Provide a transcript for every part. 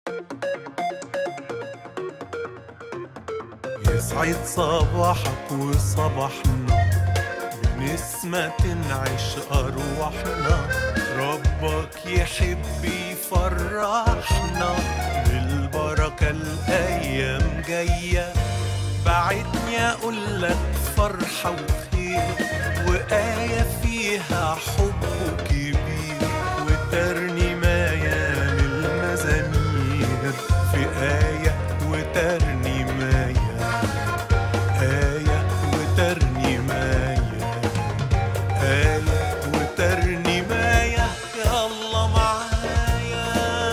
يسعد صباحك وصباحنا بنسمة تنعش أرواحنا ربك يحب يفرحنا بالبركة الأيام جاية بعدني أقول لك فرحة وخير وآية فيها حب كبير وترنيماية للمزامير في آية وترنيماية آية وترنيماية آية وترنيماية يا الله معايا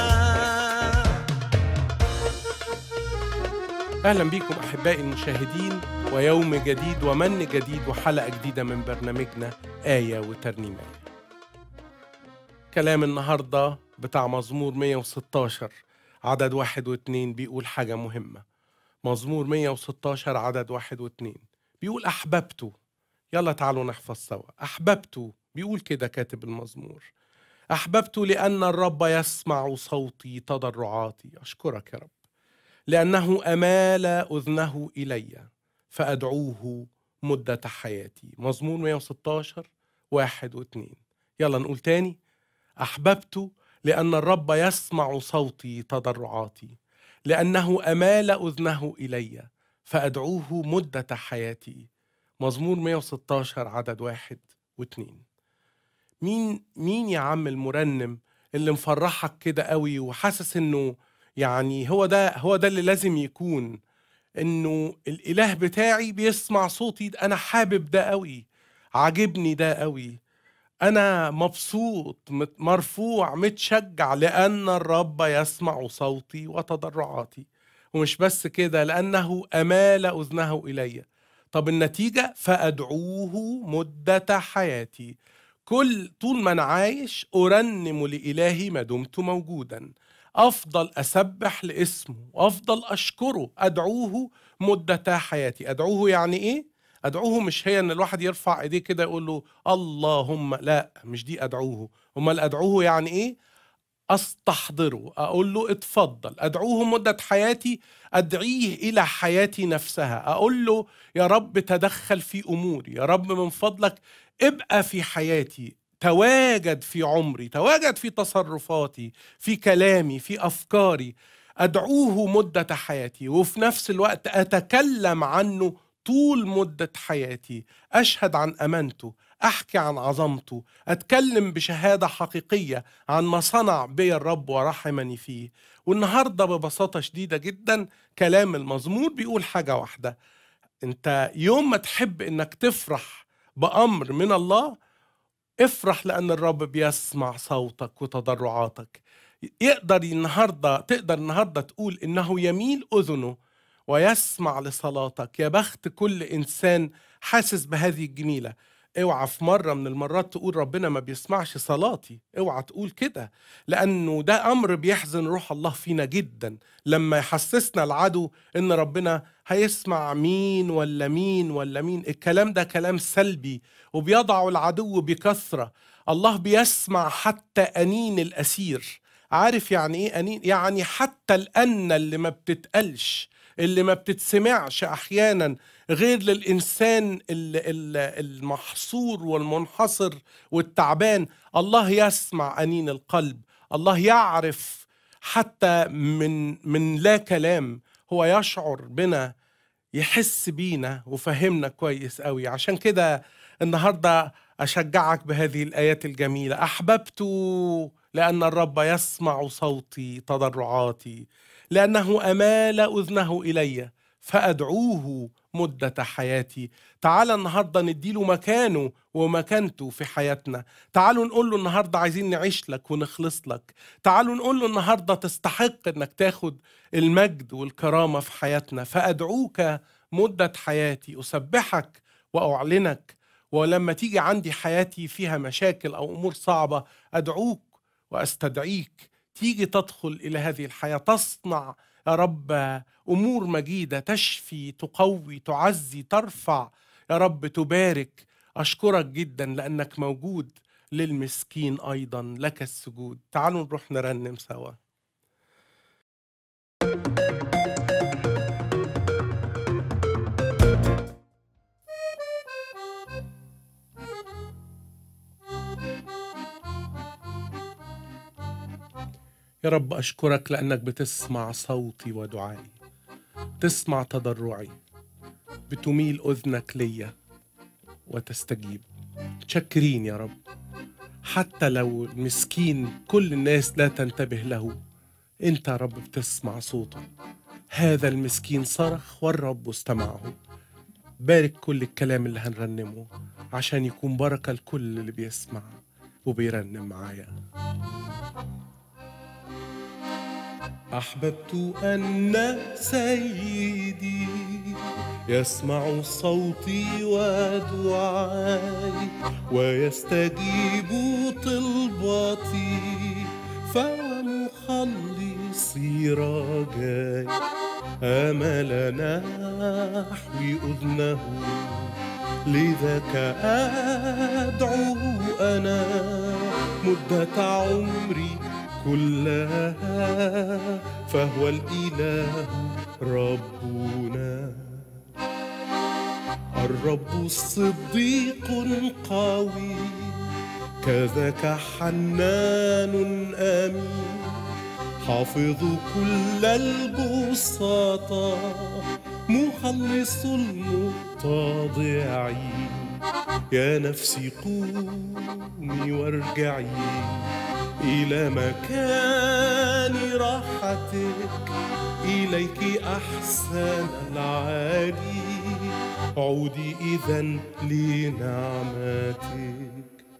أهلا بكم أحبائي المشاهدين ويوم جديد ومن جديد وحلقة جديدة من برنامجنا آية وترنيماية كلام النهاردة بتاع مزمور 116 عدد واحد واتنين بيقول حاجة مهمة مزمور 116 عدد واحد واتنين بيقول أحببته يلا تعالوا نحفظ سوا أحببته بيقول كده كاتب المزمور أحببت لأن الرب يسمع صوتي تضرعاتي أشكرك يا رب لأنه أمال أذنه إلي فأدعوه مدة حياتي مزمور 116 واحد واثنين يلا نقول تاني أحببت لأن الرب يسمع صوتي تضرعاتي لأنه أمال أذنه إلي فأدعوه مدة حياتي مزمور 116 عدد واحد واثنين مين مين يا عم المرنم اللي مفرحك كده قوي وحاسس انه يعني هو ده هو ده اللي لازم يكون انه الاله بتاعي بيسمع صوتي انا حابب ده قوي عاجبني ده قوي انا مبسوط مت- مرفوع متشجع لان الرب يسمع صوتي وتضرعاتي ومش بس كده لانه امال اذنه الي طب النتيجه فادعوه مده حياتي كل طول ما انا عايش ارنم لالهي ما دمت موجودا افضل اسبح لاسمه وافضل اشكره ادعوه مده حياتي ادعوه يعني ايه ادعوه مش هي ان الواحد يرفع ايديه كده يقول له اللهم لا مش دي ادعوه امال ادعوه يعني ايه استحضره اقول له اتفضل ادعوه مده حياتي ادعيه الى حياتي نفسها اقول له يا رب تدخل في اموري يا رب من فضلك ابقى في حياتي تواجد في عمري تواجد في تصرفاتي في كلامي في افكاري ادعوه مده حياتي وفي نفس الوقت اتكلم عنه طول مده حياتي اشهد عن امانته احكي عن عظمته اتكلم بشهاده حقيقيه عن ما صنع بي الرب ورحمني فيه والنهارده ببساطه شديده جدا كلام المزمور بيقول حاجه واحده انت يوم ما تحب انك تفرح بامر من الله افرح لان الرب بيسمع صوتك وتضرعاتك يقدر النهارده تقدر النهارده تقول انه يميل اذنه ويسمع لصلاتك يا بخت كل انسان حاسس بهذه الجميله اوعى في مره من المرات تقول ربنا ما بيسمعش صلاتي اوعى تقول كده لانه ده امر بيحزن روح الله فينا جدا لما يحسسنا العدو ان ربنا هيسمع مين ولا مين ولا مين الكلام ده كلام سلبي وبيضع العدو بكثره الله بيسمع حتى انين الاسير عارف يعني ايه انين يعني حتى الان اللي ما بتتقالش اللي ما بتتسمعش احيانا غير للانسان ال- ال- المحصور والمنحصر والتعبان الله يسمع انين القلب الله يعرف حتى من من لا كلام هو يشعر بنا يحس بينا وفهمنا كويس قوي عشان كده النهارده اشجعك بهذه الايات الجميله احببت لان الرب يسمع صوتي تضرعاتي لانه امال اذنه الي فادعوه مده حياتي تعال النهارده نديله مكانه ومكانته في حياتنا تعالوا نقول له النهارده عايزين نعيش لك ونخلص لك تعالوا نقول له النهارده تستحق انك تاخد المجد والكرامه في حياتنا فادعوك مده حياتي اسبحك واعلنك ولما تيجي عندي حياتي فيها مشاكل او امور صعبه ادعوك واستدعيك تيجي تدخل الى هذه الحياه تصنع يا رب امور مجيده تشفي تقوي تعزي ترفع يا رب تبارك اشكرك جدا لانك موجود للمسكين ايضا لك السجود تعالوا نروح نرنم سوا يا رب أشكرك لأنك بتسمع صوتي ودعائي تسمع تضرعي بتميل أذنك ليا وتستجيب شكرين يا رب حتى لو المسكين كل الناس لا تنتبه له انت يا رب بتسمع صوته هذا المسكين صرخ والرب استمعه بارك كل الكلام اللي هنرنمه عشان يكون بركة لكل اللي بيسمع وبيرنم معايا أحببت أن سيدي يسمع صوتي ودعائي ويستجيب طلباتي فهو مخلصي رجاي أمل نحوي أذنه لذاك أدعو أنا مدة عمري كلها فهو الإله ربنا الرب صديق قوي كذاك حنان أمين حافظ كل البساطة مخلص المتضعين يا نفسي قومي وارجعي إلى مكان راحتك إليك أحسن العالي عودي إذا لنعمتك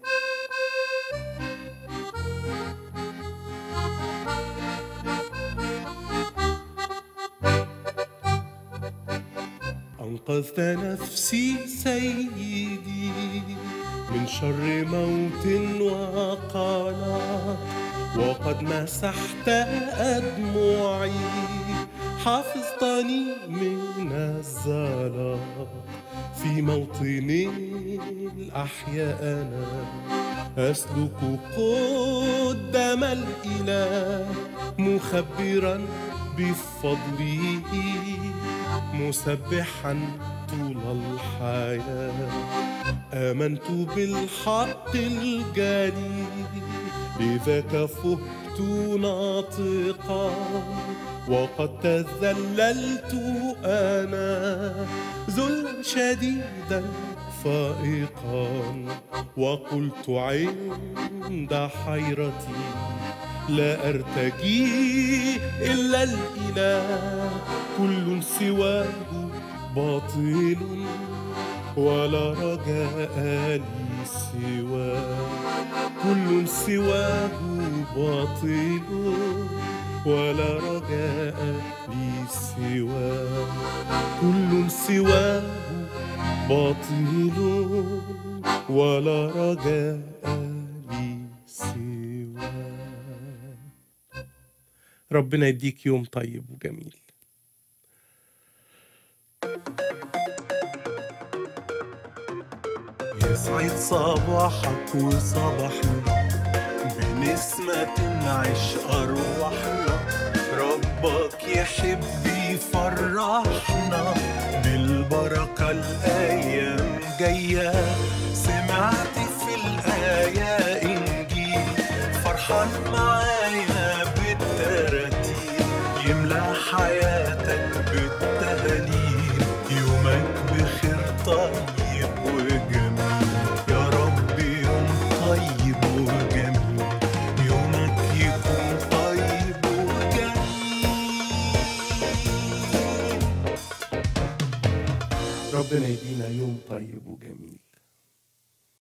أنقذت نفسي سيدي من شر موت وقلق وقد مسحت أدمعي حفظتني من الزلق في موطن الأحياء أنا أسلك قدام الإله مخبرا بفضله مسبحا طول الحياة آمنت بالحق الجليل لذاك فهت ناطقا وقد تذللت أنا ذلا شديدا فائقا وقلت عند حيرتي لا أرتجي إلا الإله كل سواه باطل ولا رجاء لي سواه كل سواه باطل ولا رجاء لي سواه كل سواه باطل ولا رجاء لي سواه ربنا يديك يوم طيب وجميل يسعد صباحك وصباحنا بنسمة تنعش أرواحنا ربك يحب يفرحنا بالبركة الأيام جاية سمعت في الآية إنجيل فرحان معايا بالتراتيل يملى حياتك بالتهليل يومك بخير طيب وجميل يا رب يوم طيب وجميل يومك يكون طيب وجميل ربنا يدينا يوم طيب وجميل